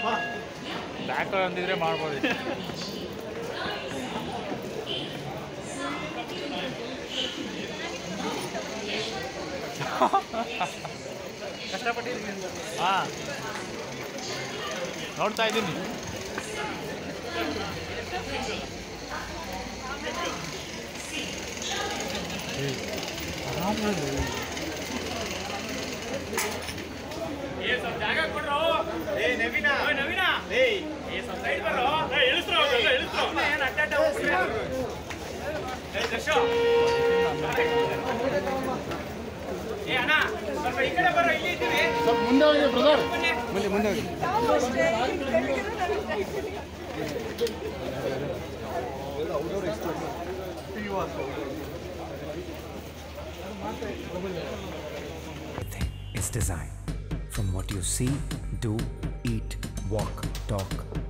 Back ಅಂದಿದ್ರೆ ಮಾಡ್ಬೋದು ಕಷ್ಟಪಟ್ಟಿದ್ದೀನಿ ಹಾಂ ನೋಡ್ತಾ ಇದ್ದೀನಿ ಏ ನವೀನ ನವೀನ ಏಯ್ ಏ ಸ್ವಲ್ಪ ಸೈಡ್ ಬರೋ ಏ ಇಳಿಸ್ರೋ ಅವ್ರನ್ನ, ಇಳಿಸ್ರೋ ಏನು ಅಡ್ಡಾಟ ಹೋಗ್ಬಿಟ್ರೆ ಏ ದರ್ಶ ಏ ಅಣ್ಣ ಸ್ವಲ್ಪ ಈ ಕಡೆ ಬರೋ ಇಲ್ಲಿ ಇದ್ದೀವಿ ಸ್ವಲ್ಪ ಮುಂದೆ ಹೋಗಿ ಬ್ರದರ್ ಬನ್ನಿ. ಮುಂದೆ ಮುಂದೆ ಹೋಗಿ Everything is design. From what you see, do, eat, walk, talk,